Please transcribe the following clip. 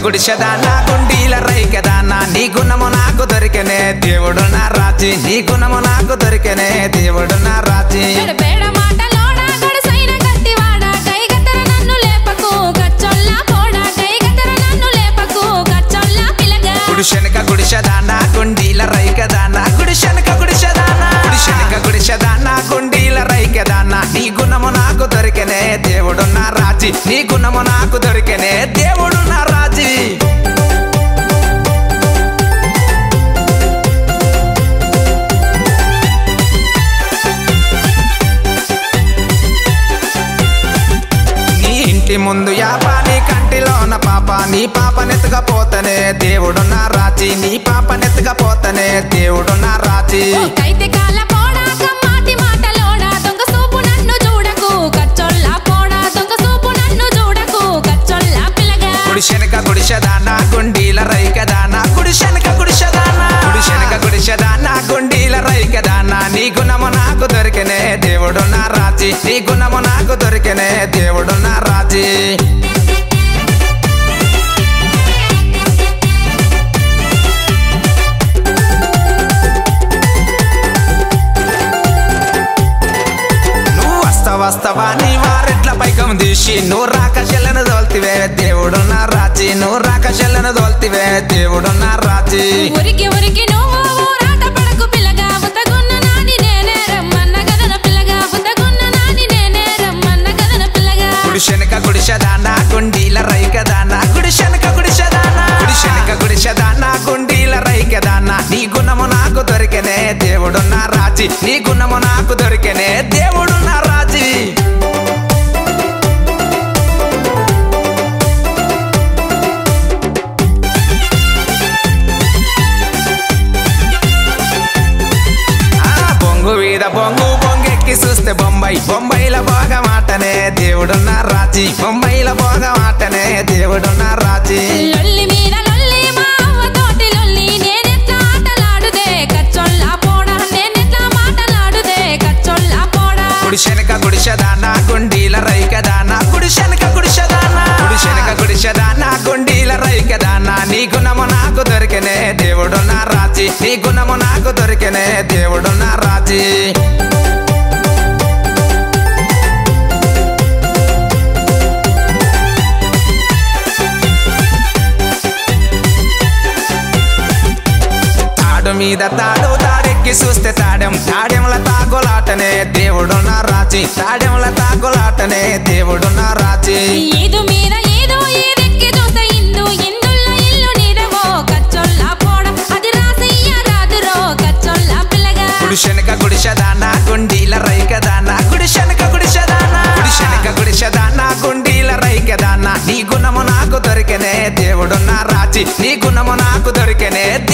గుడిసెదానా గుండీల రైకెదానా నీ గుణము నాకు దొరికెనే దేవుడు నా రాజీ నీ గుణము నాకు దొరికెనే దేవుడు నా రాజీ గడపేడ మాటలోడా గడుసైన గట్టివాడా కైగతర నన్ను లేపకు గచ్చొల్లా పోడా కైగతర నన్ను లేపకు గచ్చొల్లా పిలగా గుడిశెనక గుడిసెదానా గుండీల రైకెదానా గుడిశెనక గుడిసెదానా గుడిశెనక గుడిసెదానా గుండీల రైకెదానా నీ గుణము నాకు దొరికెనే దేవుడు నా రాజీ నీ గుణము నాకు దొరికెనే దేవుడు నా రాజీ నీ ఇంటి ముందు యాపా నీ కంటిలోన పాప నీ పాప నెత్తుకపోతనే దేవుడు నా రాజీ నీ పాప నెత్తుకపోతనే దేవుడు నా రాజీ కైతే కాల పోడా కమ్మాటి మాటలోడా దొంగ సూపు నన్ను చూడకు గచ్చొల్లా పోడా దొంగ సూపు నన్ను చూడకు గచ్చొల్లా పిలగా గుడిశెనక గుడిసెదానా గుండీల రైకదానా గుడిశెనక గుడిసెదానా గుడిశెనక గుడిసెదానా గుండీల రైకదానా నీ గుణము నాకు దొరికినే దేవుడు నా రాజీ నీ గుణము నాకు దొరికినే దేవుడు నా రాజీ నువ్వు వస్తా వస్తావా నీ వారెట్ల పైకం తీసి నువ్వు రాక చెల్లను దోల్తివే దేవుడు నా రాజీ నువ్వు రాక చెల్లను దోల్తివే దేవుడు నా రాజీ ఉరికి ఉరికి నువ్వు ఊరాట పడకు పిల్లగా ఉతగున్న నాని నేనే రమ్మన్న గదన పిల్లగా ఉతగున్న నాని నేనే రమ్మన్న గదన పిల్లగా గుడిశెనక గుడిసెదానా గుండీల రైకదానా గుడిశెనక గుడిసెదానా గుడిశెనక గుడిసెదానా గుండీల రైకదానా నీ గుణము నాకు దొరికెనే దేవుడు నా రాజీ నీ గుణము నాకు దొరికెనే దేవుడు నా రాజీ ఆ బొంగు మీద బొంగు బొంగెక్కి చూస్తే బొంబాయి బొంబాయిల బాగా మాటనే దేవుడు నా రాజీ బొంబాయిల బాగా మాటనే దేవుడు నా రాజీ లొల్లి మీద లొల్లి మా అవ్వ తోటి లొల్లి నేనెట్లా ఆటలాడుదే కచ్చొల్లా పోడా నేనెట్లా మాటలాడుదే కచ్చొల్లా పోడా గుడిశెనక గుడిసెదానా గుండీల రైకదానా గుడిశెనక గుడిసెదానా గుడిశెనక గుడిసెదానా గుండీల రైకదానా నీ గుణము నాకు దొరికెనే దేవుడు నా రాజీ నీ గుణము నాకు దొరికెనే దేవుడు నా రాజీ తాడు మీద తాడు తాడెక్కి చూస్తే తాడెం తాడెంల తాగులాటనే దేవుడు నా రాజీ తాడెంల తాగులాటనే దేవుడు నా రాజీ ఈదు మీద ఈదు ఈదెక్కి చూస్తే ఇందు ఇందుల్ల ఇల్లు నీరవో కచ్చొల్లా పోడా అది రాసయ్య రాదురో కచ్చొల్లా పిల్లగా గుడిశెనక గుడిసెదానా గుండీల రైకదానా గుడిశెనక గుడిసెదానా గుడిశెనక గుడిసెదానా గుండీల రైకదానా నీ గుణము నాకు దొరికెనే దేవుడు నా రాజీ నీ గుణము నాకు దొరికెనే